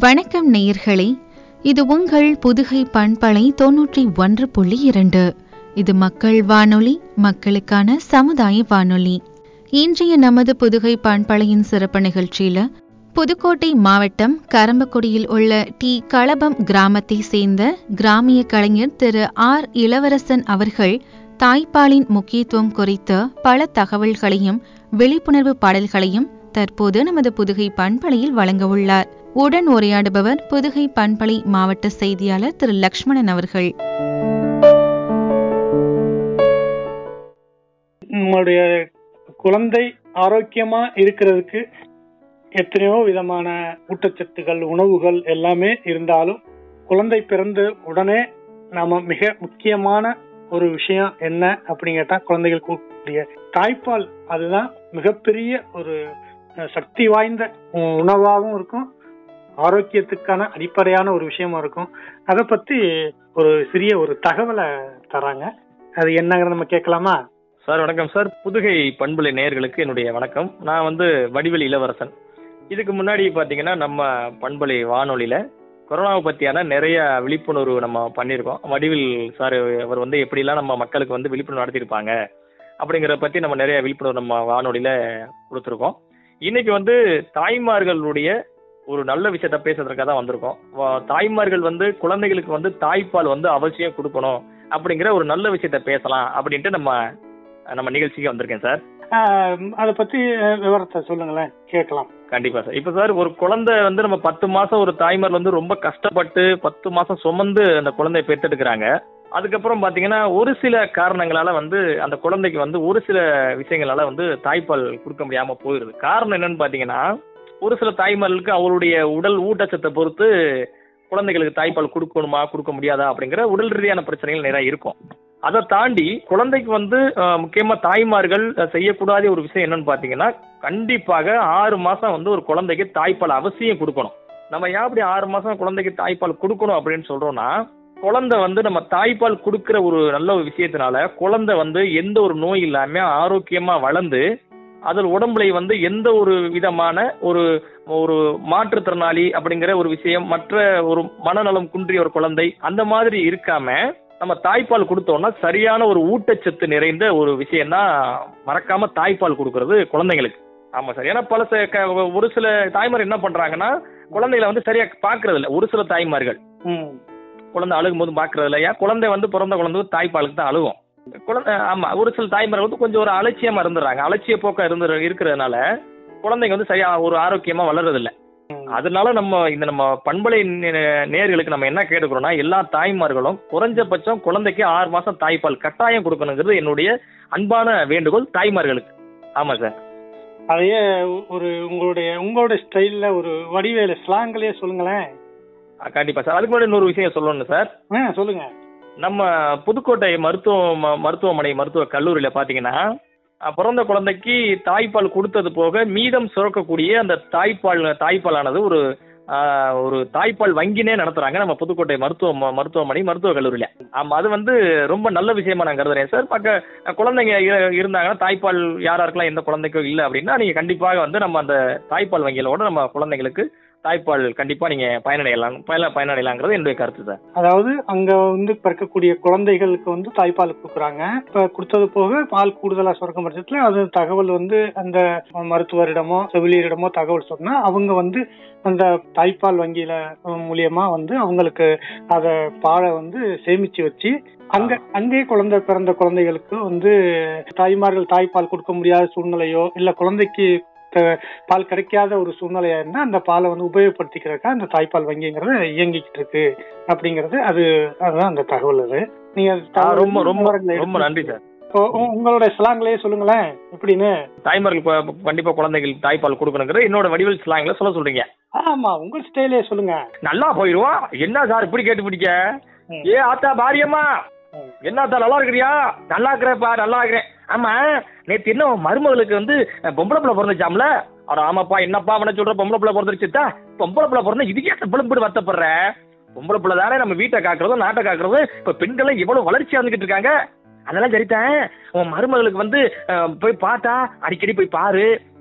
வணக்கம் நேயர்களே இது உங்கள் புதுகை பண்பலை தொன்னூற்றி ஒன்று புள்ளி இரண்டு இது மக்கள் வானொலி மக்களுக்கான சமுதாய வானொலி இன்றைய நமது புதுகை பண்பலையின் சிறப்பு நிகழ்ச்சியில புதுக்கோட்டை மாவட்டம் கரம்பக்குடியில் உள்ள டி களபம் கிராமத்தை சேர்ந்த கிராமிய கலைஞர் திரு ஆர் இளவரசன் அவர்கள் தாய்ப்பாலின் முக்கியத்துவம் குறித்த பல தகவல்களையும் விழிப்புணர்வு பாடல்களையும் தற்போது நமது புதுகை பண்பலையில் வழங்க உள்ளார் உடன் உரையாடுபவர் புதுகை பண்பலை மாவட்ட செய்தியாளர் திரு லக்ஷ்மணன் அவர்கள் நம்மளுடைய குழந்தை ஆரோக்கியமா இருக்கிறதுக்கு எத்தனையோ விதமான ஊட்டச்சத்துகள் உணவுகள் எல்லாமே இருந்தாலும் குழந்தை பிறந்த உடனே நாம மிக முக்கியமான ஒரு விஷயம் என்ன அப்படின்னு கேட்டா குழந்தைகள் கூடிய தாய்ப்பால் அதுதான் மிகப்பெரிய ஒரு அஹ், சக்தி வாய்ந்த உ- உணவாகவும் இருக்கும் ஆரோக்கியத்துக்கான அடிப்படையான ஒரு விஷயமா இருக்கும் அதை பத்தி ஒரு சிறிய ஒரு தகவலை தராங்க அது என்னங்கிறத நம்ம கேட்கலாமா சார் வணக்கம் சார் புதுகை பண்புலை நேயர்களுக்கு என்னுடைய வணக்கம் நான் வந்து வடிவேல் இளவரசன் இதுக்கு முன்னாடி பார்த்தீங்கன்னா நம்ம பண்பலை வானொலியில் கொரோனாவை பற்றியான நிறைய விழிப்புணர்வு நம்ம பண்ணியிருக்கோம் வடிவில் சார் அவர் வந்து எப்படிலாம் நம்ம மக்களுக்கு வந்து விழிப்புணர்வு நடத்தியிருப்பாங்க அப்படிங்கிறத பற்றி நம்ம நிறைய விழிப்புணர்வு நம்ம வானொலியில் கொடுத்துருக்கோம் இன்னைக்கு வந்து தாய்மார்களுடைய ஒரு நல்ல விஷயத்த பேசுறதுக்காக தான் வந்திருக்கோம் வா- தாய்மார்கள் வந்து குழந்தைகளுக்கு வந்து தாய்ப்பால் வந்து அவசியம் கொடுக்கணும் அப்படிங்கிற ஒரு நல்ல விஷயத்த பேசலாம் அப்படின்ட்டு நம்ம நம்ம நிகழ்ச்சிக்கு வந்திருக்கேன் சார் அதை பத்தி அஹ், விவரத்தை சொல்லுங்களேன் கேட்கலாம் கண்டிப்பா சார் இப்ப சார் ஒரு குழந்தை வந்து நம்ம பத்து மாசம் ஒரு தாய்மார் வந்து ரொம்ப கஷ்டப்பட்டு பத்து மாசம் சுமந்து அந்த குழந்தைய பெற்றெடுக்கிறாங்க அதுக்கப்புறம் பாத்தீங்கன்னா ஒரு சில காரணங்களால வந்து அந்த குழந்தைக்கு வந்து ஒரு சில விஷயங்களால வந்து தாய்ப்பால் கொடுக்க முடியாம போயிருது காரணம் என்னன்னு பாத்தீங்கன்னா ஒரு சில தாய்மார்களுக்கு அவருடைய உடல் ஊட்டச்சத்தை பொறுத்து குழந்தைகளுக்கு தாய்ப்பால் கொடுக்கணுமா கொடுக்க முடியாதா அப்படிங்கிற உடல் ரீதியான பிரச்சனைகள் நிறைய இருக்கும் அதை தாண்டி குழந்தைக்கு வந்து அஹ், முக்கியமா தாய்மார்கள் அஹ், செய்யக்கூடாத ஒரு விஷயம் என்னன்னு பாத்தீங்கன்னா கண்டிப்பாக ஆறு மாசம் வந்து ஒரு குழந்தைக்கு தாய்ப்பால் அவசியம் கொடுக்கணும் நம்ம ஏன் அப்படி ஆறு மாசம் குழந்தைக்கு தாய்ப்பால் கொடுக்கணும் அப்படின்னு சொல்றோம்னா குழந்தை வந்து நம்ம தாய்ப்பால் கொடுக்கிற ஒரு நல்ல ஒரு விஷயத்தினால குழந்தை வந்து எந்த ஒரு நோய் இல்லாம ஆரோக்கியமா வளர்ந்து அதில் உடம்புல வந்து எந்த ஒரு விதமான ஒரு ஒரு மாற்றுத்திறனாளி அப்படிங்கிற ஒரு விஷயம் மற்ற ஒரு மனநலம் குன்றிய ஒரு குழந்தை அந்த மாதிரி இருக்காம நம்ம தாய்ப்பால் கொடுத்தோம்னா சரியான ஒரு ஊட்டச்சத்து நிறைந்த ஒரு விஷயம் தான் மறக்காம தாய்ப்பால் கொடுக்கறது குழந்தைங்களுக்கு ஆமா சார் ஏன்னா பல ச- க- ஒரு சில தாய்மார் என்ன பண்றாங்கன்னா குழந்தைகளை வந்து சரியா பாக்குறது இல்ல ஒரு சில தாய்மார்கள் ம் குழந்தை அழுகும் போது பாக்குறது இல்ல ஏன் குழந்தை வந்து பிறந்த குழந்தை வந்து தாய்ப்பாலுக்கு தான் அழுகும் குழந்தை ஆமா ஒரு சில தாய்மார்கள் வந்து கொஞ்சம் ஒரு அலட்சியமா இருந்துடுறாங்க அலட்சிய போக்கா இருந்து இருக்கிறதுனால குழந்தைங்க வந்து சரியா ஒரு ஆரோக்கியமா வளர்றது இல்ல ம். அதனால நம்ம இந்த நம்ம பண்பலை நே- நேயர்களுக்கு நம்ம என்ன கேட்டுக்கிறோம்னா எல்லா தாய்மார்களும் குறைஞ்சபட்சம் குழந்தைக்கு ஆறு மாசம் தாய்ப்பால் கட்டாயம் கொடுக்கணுங்கிறது என்னுடைய அன்பான வேண்டுகோள் தாய்மார்களுக்கு ஆமா சார் அதையே ஒரு உங்களுடைய உங்களுடைய ஸ்டைல்ல ஒரு வடிவேல ஸ்லாங்கிலேயே சொல்லுங்களேன் அஹ் கண்டிப்பா சார் அதுக்கு முன்னாடி இன்னொரு விஷயம் சொல்லணும் சார் ஆ சொல்லுங்க நம்ம புதுக்கோட்டை மருத்துவ ம- மருத்துவமனை மருத்துவ கல்லூரியில பாத்தீங்கன்னா அஹ், பிறந்த குழந்தைக்கு தாய்ப்பால் கொடுத்தது போக மீதம் சுரக்கக்கூடிய அந்த தாய்ப்பால் தாய்ப்பாலானது ஒரு அஹ், ஒரு தாய்ப்பால் வங்கினே நடத்துறாங்க நம்ம புதுக்கோட்டை மருத்துவ ம- மருத்துவமனை மருத்துவ கல்லூரியில ஆமா அது வந்து ரொம்ப நல்ல விஷயமா நான் கருதுறேன் சார் பக்க அஹ், குழந்தைங்க இ- இருந்தாங்கன்னா தாய்ப்பால் யாராருக்கெல்லாம் எந்த குழந்தைக்கும் இல்லை அப்படின்னா நீங்க கண்டிப்பாக வந்து நம்ம அந்த தாய்ப்பால் வங்கியிலோட நம்ம குழந்தைங்களுக்கு தாய்ப்பால் கண்டிப்பா நீங்க பயனடையலாம் பயன பயனடையலாங்கிறது என்னுடைய கருத்து சார் அதாவது அங்க வந்து பிறக்கக்கூடிய குழந்தைகளுக்கு வந்து தாய்ப்பால் கொடுக்குறாங்க இப்ப கொடுத்தது போக பால் கூடுதலா சுரக்கும் பட்சத்துல அது தகவல் வந்து அந்த மருத்துவரிடமோ செவிலியரிடமோ தகவல் சொன்னா அவங்க வந்து அந்த தாய்ப்பால் வங்கியில அஹ், மூலியமா வந்து அவங்களுக்கு அத பாலை வந்து சேமிச்சு வச்சு அங்க அங்கேயே குழந்தை பிறந்த குழந்தைகளுக்கு வந்து தாய்மார்கள் தாய்ப்பால் கொடுக்க முடியாத சூழ்நிலையோ இல்ல குழந்தைக்கு த- பால் கிடைக்காத ஒரு சூழ்நிலையா இருந்தா அந்த பாலை வந்து உபயோகப்படுத்திக்கிறதுக்கா அந்த தாய்ப்பால் வங்கிங்கிறது இயங்கிக்கிட்டு இருக்கு அப்படிங்கிறது அது அதுதான் அந்த தகவல் அது நீங்க ஆ, ரொம்ப ரொம்ப விவரங்களை ரொம்ப எடுத்து- நன்றி சார் இப்போ உ- உங்களோட ஸ்லாங்லயே சொல்லுங்களேன் எப்படின்னு தாய்மார்கள் ப- கண்டிப்பா குழந்தைகளுக்கு தாய்ப்பால் கொடுக்கணுங்கிற என்னோட வடிவல் ஸ்லாங்ல சொல்ல சொல்றீங்க ஆமா உங்க ஸ்டைலே சொல்லுங்க நல்லா போயிடுவோம் என்ன சார் இப்படி கேட்டு பிடிக்க ம். ஏ ஆத்தா பாரியம்மா ம். என்னத்தா நல்லா இருக்கிறியா நல்லா இருக்கிறப்பா நல்லா இருக்கிறேன் ஆமா நேத்து என்ன உன் மருமகளுக்கு வந்து அஹ், பொம்பளை பிள்ளை பிறந்துச்சாம்ல அட ஆமாப்பா என்னப்பா அவனை சொல்ற பொம்பளை பிள்ளை பிறந்துருச்சுதா பொம்பளை பிள்ளை பிறந்தா இதுக்கே பிள்ளை வருத்தப்படுற பொம்பளை பிள்ளை தானே நம்ம வீட்டை காக்குறதும் நாட்டை காக்குறதும் இப்ப பெண்கள் எவ்வளவு வளர்ச்சியா வந்துகிட்டு இருக்காங்க அதெல்லாம் சரிதான் உன் மருமகளுக்கு வந்து அஹ், போய் பார்த்தா அடிக்கடி போய் பாரு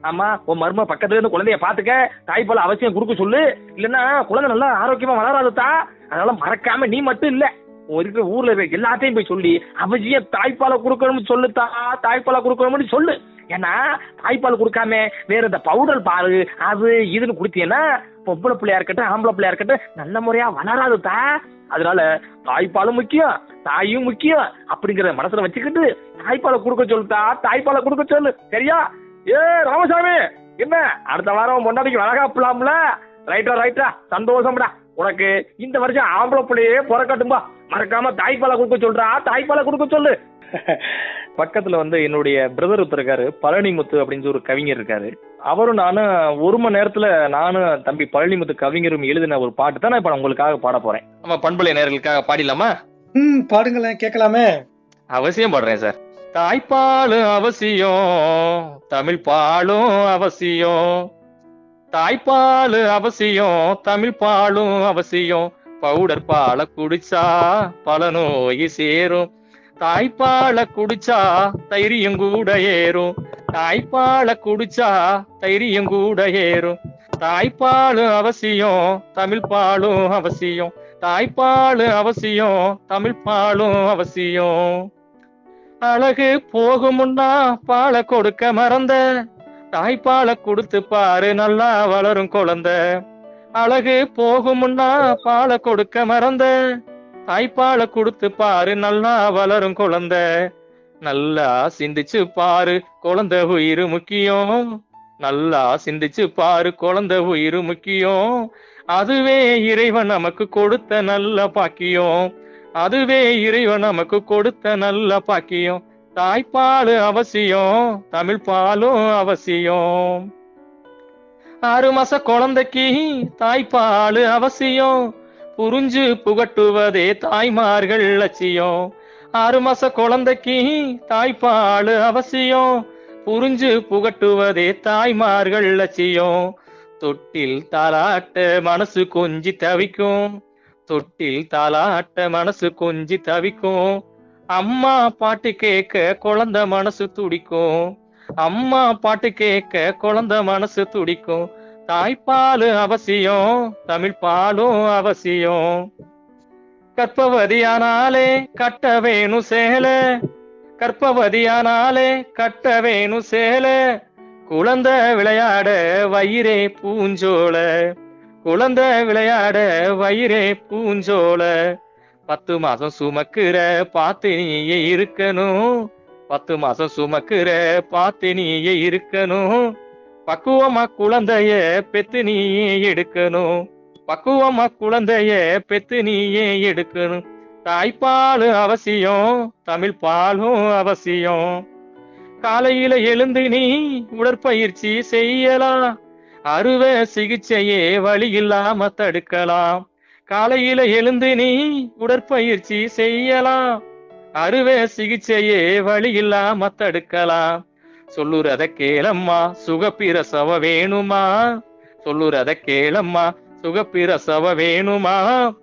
ஆமா உன் மரும பக்கத்துல இருந்து குழந்தைய பாத்துக்க தாய்ப்பால் அவசியம் கொடுக்க சொல்லு இல்லன்னா குழந்தை நல்லா ஆரோக்கியமா வளராதுதா அதனால மறக்காம நீ மட்டும் இல்ல ஒரு இருக்கிற ஊர்ல இருக்க எல்லாத்தையும் போய் சொல்லி அவசியம் தாய்ப்பாலை கொடுக்கணும்னு சொல்லுத்தா தாய்ப்பாலை கொடுக்கணும்னு சொல்லு ஏன்னா தாய்ப்பால் கொடுக்காம வேற இந்த பவுடர் பால் அது இதுன்னு குடுத்தீங்கன்னா பொம்பளை பிள்ளையா இருக்கட்டும் ஆம்பளை பிள்ளையா இருக்கட்டும் நல்ல முறையா வளராதுதா அதனால தாய்ப்பாலும் முக்கியம் தாயும் முக்கியம் அப்படிங்கறத மனசுல வச்சுக்கிட்டு தாய்ப்பாலை கொடுக்க சொல்லுதா தாய்ப்பாலை கொடுக்க சொல்லு சரியா ஏ ராமசாமி என்ன அடுத்த வாரம் பொண்டாட்டிக்கு அழகா பிள்ளாம்ல ரைட்டா ரைட்டா சந்தோஷம்டா உனக்கு இந்த வருஷம் ஆம்பளை பிள்ளையே பிறக்கட்டும்பா மறக்காம தாய்ப்பாலை கொடுக்க சொல்றா தாய்ப்பாலை கொடுக்க சொல்லு பக்கத்துல வந்து என்னுடைய பிரதர் ஒருத்தர் இருக்காரு பழனிமுத்து அப்படின்னு சொல்லி ஒரு கவிஞர் இருக்காரு அவரும் நானும் ஒரு மணி நேரத்துல நானும் தம்பி பழனிமுத்து கவிஞரும் எழுதின ஒரு பாட்டு தான் நான் இப்ப நான் உங்களுக்காக பாட போறேன் நம்ம பண்பலை நேர்களுக்காக பாடிடலாமா ம் பாடுங்களேன் கேட்கலாமே அவசியம் பாடுறேன் சார் தாய்ப்பால் அவசியம் தமிழ் பாலும் அவசியம் தாய்ப்பால் அவசியம் தமிழ் பாலும் அவசியம் பவுடர் பாலை குடிச்சா பல நோய் சேரும் தாய்ப்பாலை குடிச்சா தைரியம் கூட ஏறும் தாய்ப்பாலை குடிச்சா தைரியம் கூட ஏறும் தாய்ப்பால் அவசியம் தமிழ் பாலும் அவசியம் தாய்ப்பால் அவசியம் தமிழ் பாலும் அவசியம் அழகு போகுமுன்னா பாலை கொடுக்க மறந்த தாய்ப்பாலை கொடுத்து பாரு நல்லா வளரும் குழந்தை அழகு போகுமுன்னா பாலை கொடுக்க மறந்த தாய்ப்பாலை கொடுத்து பாரு நல்லா வளரும் குழந்தை நல்லா சிந்திச்சு பாரு குழந்தை உயிர் முக்கியம் நல்லா சிந்திச்சு பாரு குழந்தை உயிர் முக்கியம் அதுவே இறைவன் நமக்கு கொடுத்த நல்ல பாக்கியம் அதுவே இறைவன் நமக்கு கொடுத்த நல்ல பாக்கியம் தாய்ப்பால் அவசியம் தமிழ் பாலும் அவசியம் ஆறு மாச குழந்தைக்கு தாய்ப்பால் அவசியம் புரிஞ்சு புகட்டுவதே தாய்மார்கள் லட்சியம் ஆறு மாச குழந்தைக்கு தாய்ப்பால் அவசியம் புரிஞ்சு புகட்டுவதே தாய்மார்கள் லட்சியம் தொட்டில் தாலாட்ட மனசு கொஞ்சி தவிக்கும் தொட்டில் தாலாட்ட மனசு கொஞ்சி தவிக்கும் அம்மா பாட்டு கேட்க குழந்தை மனசு துடிக்கும் அம்மா பாட்டு கேட்க குழந்தை மனசு துடிக்கும் தாய்ப்பால் அவசியம் தமிழ் பாலும் அவசியம் கற்பவதியானாலே கட்ட வேணும் சேல கற்பவதியானாலே கட்ட வேணும் சேல குழந்தை விளையாட வயிறே பூஞ்சோல குழந்தை விளையாட வயிறே பூஞ்சோல பத்து மாசம் சுமக்குற பார்த்து நீயே இருக்கணும் பத்து மாசம் சுமக்குற பார்த்து நீயே இருக்கணும் பக்குவமா குழந்தைய பெத்து நீயே எடுக்கணும் பக்குவமா குழந்தைய பெத்து நீயே எடுக்கணும் தாய்ப்பால் அவசியம் தமிழ் பாலும் அவசியம் காலையில எழுந்து நீ உடற்பயிற்சி செய்யலாம் அறுவை சிகிச்சையே வழி இல்லாம தடுக்கலாம் காலையில எழுந்து நீ உடற்பயிற்சி செய்யலாம் அறுவை சிகிச்சையே வழி இல்லாம தடுக்கலாம் சொல்லுறத கேளம்மா சுகப்பிரசவ வேணுமா சொல்லுறத கேளம்மா சுகப்பிரசவ வேணுமா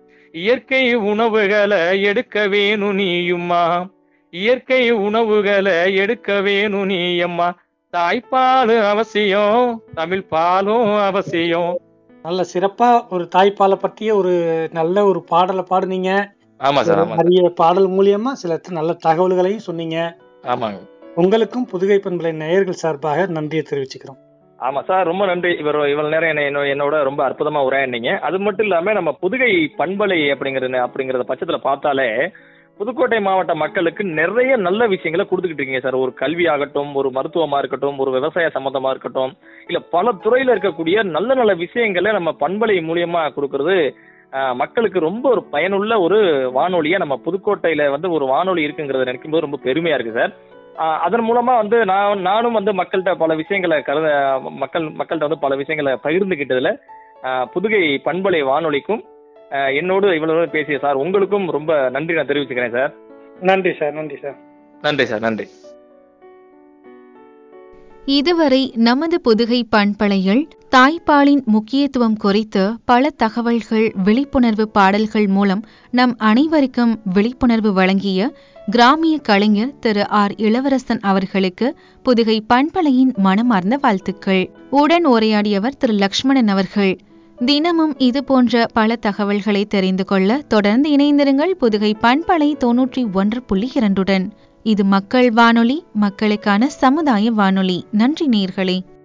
இயற்கை உணவுகளை எடுக்க வேணும் நீயும்மா இயற்கை உணவுகளை எடுக்க வேணும் நீயம்மா தாய்ப்பால் அவசியம் தமிழ் பாலும் அவசியம் நல்ல சிறப்பா ஒரு தாய்ப்பாலை பற்றிய ஒரு நல்ல ஒரு பாடலை பாடுனீங்க ஆமா சார் ஆமா சார். நிறைய பாடல் மூலியமா சில நல்ல தகவல்களையும் சொன்னீங்க ஆமாங்க உங்களுக்கும் புதுகை பண்பலை நேயர்கள் சார்பாக நன்றியை தெரிவிச்சுக்கிறோம் ஆமா சார் ரொம்ப நன்றி இவர் இவ்வளவு நேரம் என்ன என்ன- என்னோட ரொம்ப அற்புதமா உரையாடினீங்க அது மட்டும் இல்லாம நம்ம புதுகை பண்பலை அப்படிங்கறது அப்படிங்கறத பட்சத்துல பார்த்தாலே புதுக்கோட்டை மாவட்ட மக்களுக்கு நிறைய நல்ல விஷயங்களை கொடுத்துக்கிட்டு இருக்கீங்க சார் ஒரு கல்வி ஆகட்டும் ஒரு மருத்துவமா இருக்கட்டும் ஒரு விவசாய சம்பந்தமா இருக்கட்டும் இல்ல பல துறையில இருக்கக்கூடிய நல்ல நல்ல விஷயங்களை நம்ம பண்பலை மூலியமா கொடுக்கறது ஆஹ், மக்களுக்கு ரொம்ப ஒரு பயனுள்ள ஒரு வானொலியா நம்ம புதுக்கோட்டையில வந்து ஒரு வானொலி இருக்குங்கிறத நினைக்கும் போது ரொம்ப பெருமையா இருக்கு சார் ஆஹ், அதன் மூலமா வந்து நான் நானும் வந்து மக்கள்கிட்ட பல விஷயங்களை கருத மக்கள் மக்கள்கிட்ட வந்து பல விஷயங்களை பகிர்ந்துகிட்டதுல ஆஹ், புதுகை பண்பலை வானொலிக்கும் ஆஹ், என்னோடு இவ்வளவு நேரம் பேசிய சார் உங்களுக்கும் ரொம்ப நன்றி நான் தெரிவிச்சுக்கிறேன் சார் நன்றி சார் நன்றி சார் நன்றி சார் நன்றி இதுவரை நமது புதுகை பண்பலையில் தாய்ப்பாலின் முக்கியத்துவம் குறித்து பல தகவல்கள் விழிப்புணர்வு பாடல்கள் மூலம் நம் அனைவருக்கும் விழிப்புணர்வு வழங்கிய கிராமிய கலைஞர் திரு ஆர் இளவரசன் அவர்களுக்கு புதுகை பண்பலையின் மனமார்ந்த வாழ்த்துக்கள் உடன் உரையாடியவர் திரு லக்ஷ்மணன் அவர்கள் தினமும் இது போன்ற பல தகவல்களை தெரிந்து கொள்ள தொடர்ந்து இணைந்திருங்கள் புதுகை பண்பலை தொன்னூற்றி ஒன்று புள்ளி இரண்டுடன் இது மக்கள் வானொலி மக்களுக்கான சமுதாய வானொலி நன்றி நேர்களே